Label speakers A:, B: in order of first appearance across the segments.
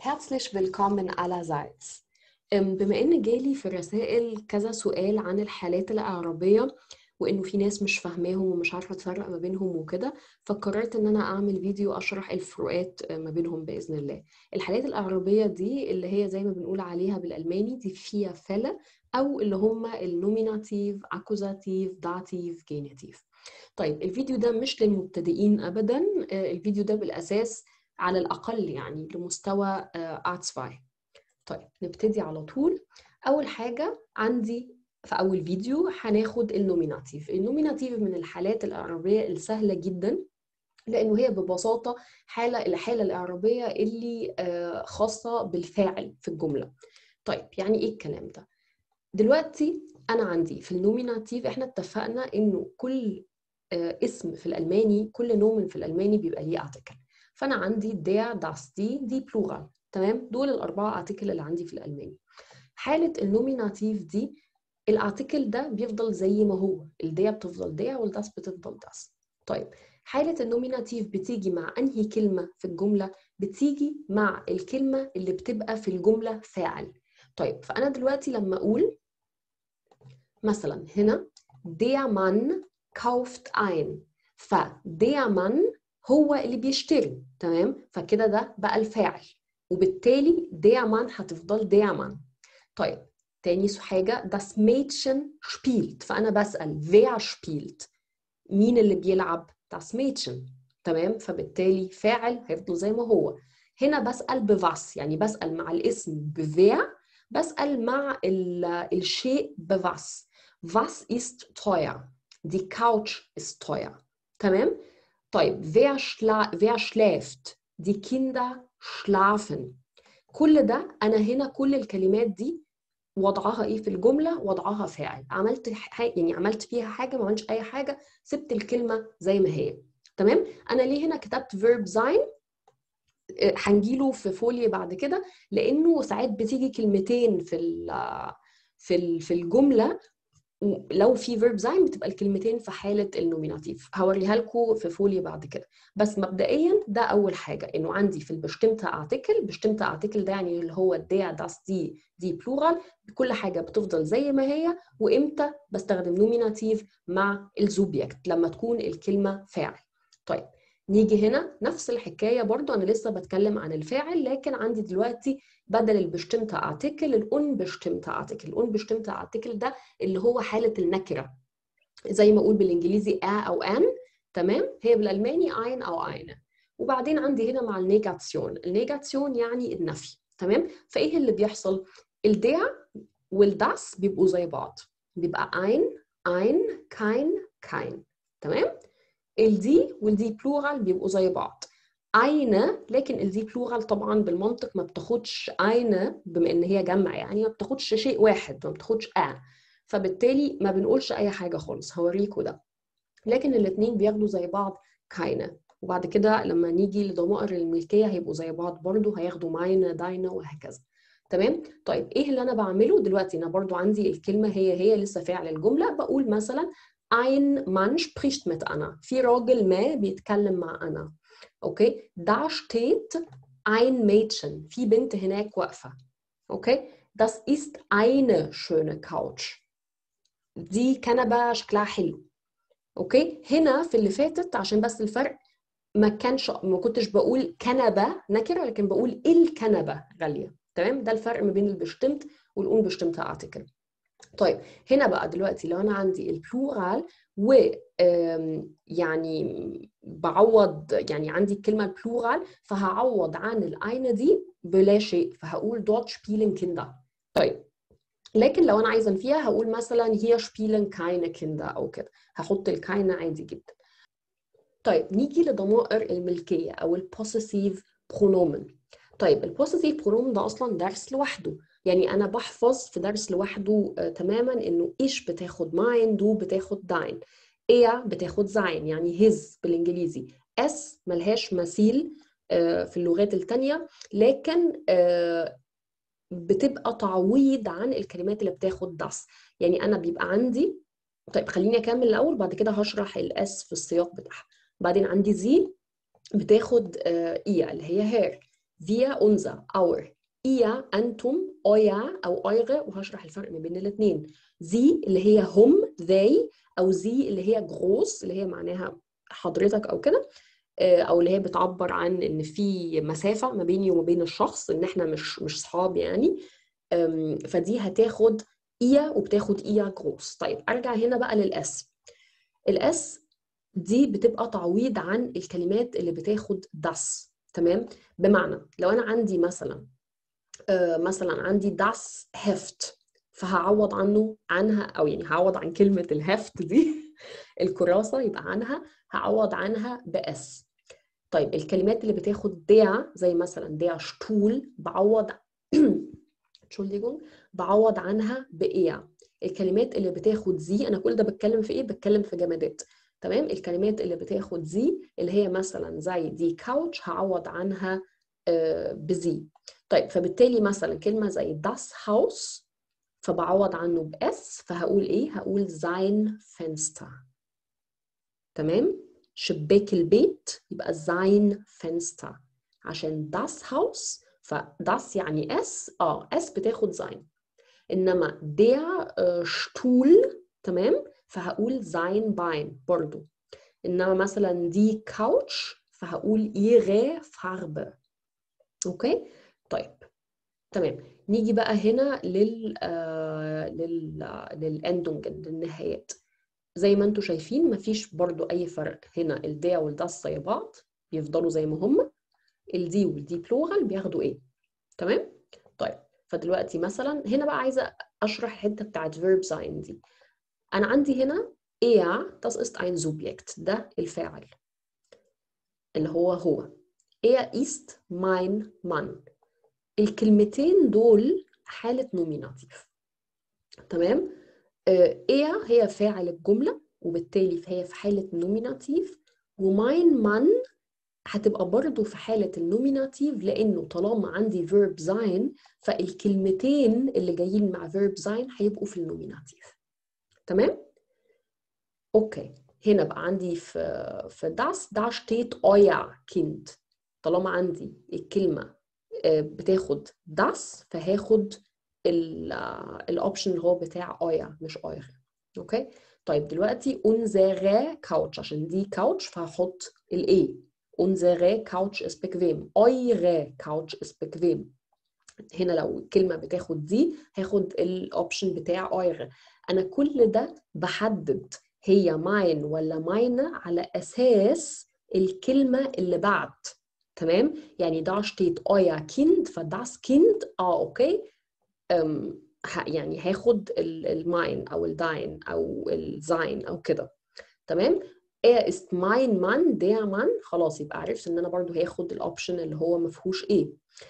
A: Herzlich willkommen allerseits. أم، بما إن جالي في الرسائل كذا سؤال عن الحالات الإعرابية وإنه في ناس مش فاهماهم ومش عارفة تفرق ما بينهم وكده فقررت إن أنا أعمل فيديو أشرح الفروقات ما بينهم بإذن الله. الحالات الإعرابية دي اللي هي زي ما بنقول عليها بالألماني دي فيها فلا أو اللي هم النوميناتيف أكوزاتيف داتيف جينيتيف. طيب الفيديو ده مش للمبتدئين أبدا آه، الفيديو ده بالأساس على الأقل يعني لمستوى A2 طيب نبتدي على طول أول حاجة عندي في أول فيديو هناخد النوميناتيف النوميناتيف من الحالات الإعرابية السهلة جدا لأنه هي ببساطة حالة الحالة الإعرابية اللي آه، خاصة بالفاعل في الجملة طيب يعني إيه الكلام ده؟ دلوقتي أنا عندي في النوميناتيف إحنا اتفقنا إنه كل آه، اسم في الألماني كل نومن في الألماني بيبقى ليه ارتكل فأنا عندي der das دي دي بلورال تمام دول الأربعة ارتكل اللي عندي في الألماني حالة النوميناتيف دي الارتكل ده بيفضل زي ما هو الديا بتفضل ديا والداس بتفضل داس طيب حالة النوميناتيف بتيجي مع أنهي كلمة في الجملة بتيجي مع الكلمة اللي بتبقى في الجملة فاعل طيب فأنا دلوقتي لما أقول مثلا هنا der Mann kauft ein فder Mann هو اللي بيشتري تمام فكده ده بقى الفاعل وبالتالي der Mann هتفضل der Mann طيب تاني حاجة das Mädchen spielt فأنا بسأل wer spielt مين اللي بيلعب das Mädchen تمام فبالتالي فاعل هيفضل زي ما هو هنا بسأل بفاس يعني بسأل مع الاسم بفير بسأل مع ال- الشيء بفاس was ist teuer die Couch ist teuer تمام طيب wer, schla wer schläft die Kinder schlafen كل ده انا هنا كل الكلمات دي وضعها ايه في الجمله وضعها فاعل عملت ح- يعني عملت فيها حاجه ما عملتش اي حاجه سبت الكلمه زي ما هي تمام انا ليه هنا كتبت verb sein آه، هنجيله في فولي بعد كده لانه ساعات بتيجي كلمتين في ال- في ال- في الجمله لو في verb sein بتبقى الكلمتين في حالة النوميناتيف هوريها لكم في فولي بعد كده بس مبدئيا ده أول حاجة إنه عندي في البشتمتا ارتكل بشتمتا ارتكل ده يعني اللي هو der das دي دي بلورال كل حاجة بتفضل زي ما هي وإمتى بستخدم نوميناتيف مع الزوبيكت لما تكون الكلمة فاعل طيب نيجي هنا نفس الحكاية برضو أنا لسه بتكلم عن الفاعل لكن عندي دلوقتي بدل البشتمتا ارتكل الأنبشتمتا ارتكل الأنبشتمتا ارتكل ده اللي هو حالة النكرة زي ما أقول بالإنجليزي a أو an تمام هي بالألماني ein أو eine وبعدين عندي هنا مع النيجاتيون النيجاتيون يعني النفي تمام فإيه اللي بيحصل الديا والداس بيبقوا زي بعض بيبقى ein ein kein kein تمام الدي والدي بلورال بيبقوا زي بعض eine لكن الدي بلورال طبعا بالمنطق ما بتاخدش eine بما ان هي جمع يعني ما بتاخدش شيء واحد ما بتاخدش a فبالتالي ما بنقولش اي حاجه خالص هوريكوا ده لكن الاثنين بياخدوا زي بعض keine وبعد كده لما نيجي لضمائر الملكيه هيبقوا زي بعض برضو هياخدوا meine deine وهكذا تمام طيب ايه اللي انا بعمله دلوقتي انا برضو عندي الكلمه هي هي لسه فعل الجمله بقول مثلا ein Mann spricht mit Anna في راجل ما بيتكلم مع أنا اوكي da steht ein Mädchen في بنت هناك واقفة اوكي das ist eine schöne Couch دي كنبة شكلها حلو اوكي هنا في اللي فاتت عشان بس الفرق ما كانش ما كنتش بقول كنبة نكرة لكن بقول الكنبة غالية تمام ده الفرق ما بين البشتمت والأون بشتمت ارتكل طيب هنا بقى دلوقتي لو انا عندي البلورال و آم، يعني بعوض يعني عندي الكلمه البلورال فهعوض عن الاينه دي بلا شيء فهقول dort spielen Kinder طيب لكن لو انا عايزه انفيها هقول مثلا hier spielen keine Kinder او كده هحط الكاينه عادي جدا طيب نيجي لضمائر الملكيه او البوسيسيف برونومن طيب البوسيسيف برونومن ده اصلا درس لوحده يعني انا بحفظ في درس لوحده آه تماما انه ايش بتاخد ماين دو بتاخد داين ايه بتاخد زاين يعني هز بالانجليزي اس ملهاش مثيل آه في اللغات التانية لكن آه بتبقى تعويض عن الكلمات اللي بتاخد داس يعني انا بيبقى عندي طيب خليني اكمل الاول بعد كده هشرح الاس في السياق بتاعها بعدين عندي زي بتاخد ايه اللي هي هير wir unser our ihr انتم euer او eure وهشرح الفرق ما بين الاثنين sie اللي هي هم they او sie اللي هي groß اللي هي معناها حضرتك او كده او اللي هي بتعبر عن ان في مسافه ما بيني وما بين الشخص ان احنا مش مش صحاب يعني فدي هتاخد ايا وبتاخد ايا جروس طيب ارجع هنا بقى للاس الاس دي بتبقى تعويض عن الكلمات اللي بتاخد das تمام بمعنى لو انا عندي مثلا آه مثلا عندي das heft فهعوض عنه عنها او يعني هعوض عن كلمه الهفت دي الكراسه يبقى عنها هعوض عنها باس طيب الكلمات اللي بتاخد der زي مثلا der Stuhl بعوض Entschuldigung بعوض عنها بإيه الكلمات اللي بتاخد زي أنا كل ده بتكلم في إيه؟ بتكلم في جمادات تمام الكلمات اللي بتاخد زي اللي هي مثلا زي دي كاوتش هعوض عنها آه بزي طيب فبالتالي مثلا كلمة زي das Haus فبعوض عنه بأس فهقول إيه؟ هقول sein Fenster تمام؟ شباك البيت يبقى sein Fenster عشان das Haus فداس يعني اس اه اس بتاخد زين انما der Stuhl تمام فهقول sein Bein برضو انما مثلا دي كاوتش فهقول ihre Farbe اوكي طيب تمام نيجي بقى هنا لل آه لل للاندونجن للنهايات زي ما انتم شايفين مفيش برضو اي فرق هنا الديا والداس زي بعض بيفضلوا زي ما هم الدي والدي بلورال بياخدوا ايه تمام طيب فدلوقتي مثلا هنا بقى عايزه اشرح الحته بتاعت verb sein دي انا عندي هنا er das ist ein Subjekt ده الفاعل اللي هو هو er ist mein Mann الكلمتين دول حالة نوميناتيف تمام er هي فاعل الجملة وبالتالي فهي في حالة نوميناتيف وماين مان هتبقى برضه في حالة النوميناتيف لأنه طالما عندي verb sein فالكلمتين اللي جايين مع verb sein هيبقوا في النوميناتيف تمام؟ أوكي هنا بقى عندي في في das da steht euer Kind طالما عندي الكلمة بتاخد das فهاخد الاوبشن اللي هو بتاع euer مش euer اوكي طيب دلوقتي unsere Couch عشان دي couch فهحط الايه unsere Couch ist bequem eure Couch ist bequem هنا لو الكلمة بتاخد دي هاخد الاوبشن بتاع eure انا كل ده بحدد هي ماين ولا ماينة على اساس الكلمة اللي بعد تمام يعني da steht euer Kind فداس Kind اه اوكي أم يعني هاخد الماين او الداين او الزاين او كده تمام er ist mein Mann der Mann خلاص يبقى عرفت ان انا برضو هاخد الاوبشن اللي هو ما فيهوش ايه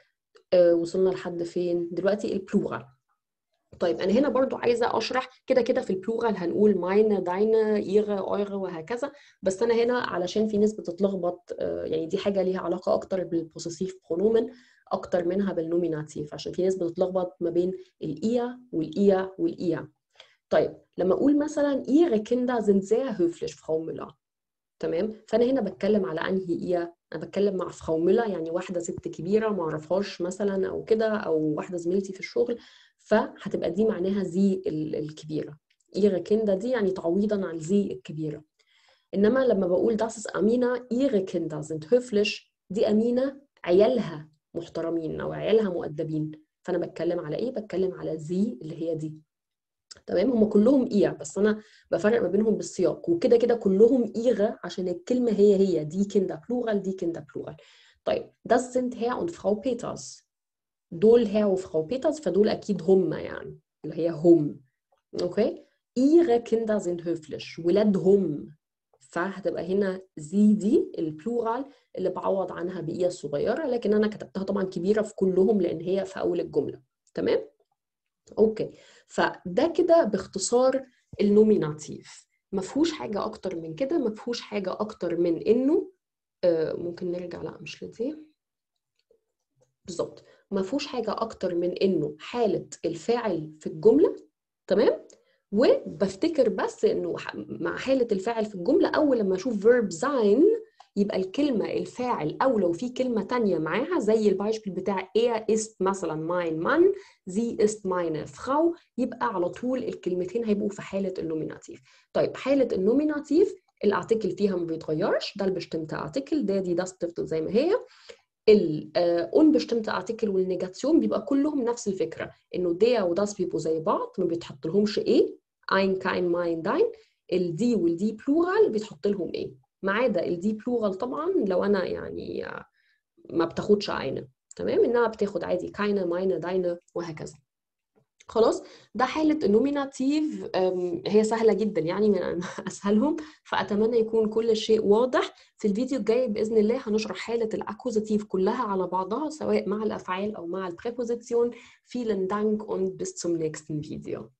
A: آه وصلنا لحد فين دلوقتي البلورال طيب انا هنا برضو عايزه اشرح كده كده في البلورال هنقول ماينه داينه ايغه ايغه وهكذا بس انا هنا علشان في ناس بتتلخبط آه يعني دي حاجه ليها علاقه اكتر بالبوسيسيف برونومن اكتر منها بالنوميناتيف عشان في ناس بتتلخبط ما بين الايا والايا والايا طيب لما اقول مثلا ihre Kinder sind sehr höflich Frau Müller تمام فانا هنا بتكلم على انهي ايه انا بتكلم مع فراو ميلا يعني واحده ست كبيره ما اعرفهاش مثلا او كده او واحده زميلتي في الشغل فهتبقى دي معناها زي الكبيره ihre Kinder دي يعني تعويضا عن زي الكبيره انما لما بقول das ist امينه ihre Kinder sind höflich دي امينه عيالها محترمين او عيالها مؤدبين فانا بتكلم على ايه بتكلم على زي اللي هي دي تمام هم كلهم ايه بس انا بفرق ما بينهم بالسياق وكده كده كلهم ايغه عشان الكلمه هي هي دي كندا بلورال دي كندا بلورال طيب das sind Herr und Frau Peters دول Herr وفرau Peters فدول اكيد هم يعني اللي هي هم اوكي ihre Kinder sind höflich ولادهم فهتبقى هنا زي دي البلورال اللي بعوض عنها بإيه الصغيرة لكن أنا كتبتها طبعا كبيرة في كلهم لأن هي في أول الجملة تمام؟ أوكي فده كده باختصار النوميناتيف ما فيهوش حاجة أكتر من كده ما فيهوش حاجة أكتر من إنه آه ممكن نرجع لا مش لدي بالظبط ما فيهوش حاجة أكتر من إنه حالة الفاعل في الجملة تمام؟ وبفتكر بس انه مع حاله الفاعل في الجمله اول لما اشوف verb sein يبقى الكلمة الفاعل أو لو في كلمة تانية معاها زي البايشبيل بتاع er ist مثلا mein Mann sie ist meine Frau يبقى على طول الكلمتين هيبقوا في حالة النوميناتيف طيب حالة النوميناتيف الارتكل فيها ما بيتغيرش ده البestimmte ارتكل ده دي das تفضل زي ما هي الانبestimmte ارتكل والنيجاتيون بيبقى كلهم نفس الفكرة انه der وdas بيبقوا زي بعض ما بيتحط لهمش ايه ein kein mein dein الدي والدي بلورال بيتحط لهم ايه ما عدا الدي بلورال طبعا لو انا يعني ما بتاخدش عينه تمام انها بتاخد عادي كاينه ماينه داينه وهكذا خلاص ده حالة النوميناتيف هي سهلة جدا يعني من أسهلهم فأتمنى يكون كل شيء واضح في الفيديو الجاي بإذن الله هنشرح حالة الأكوزاتيف كلها على بعضها سواء مع الأفعال أو مع البريبوزيسيون vielen Dank und bis zum nächsten Video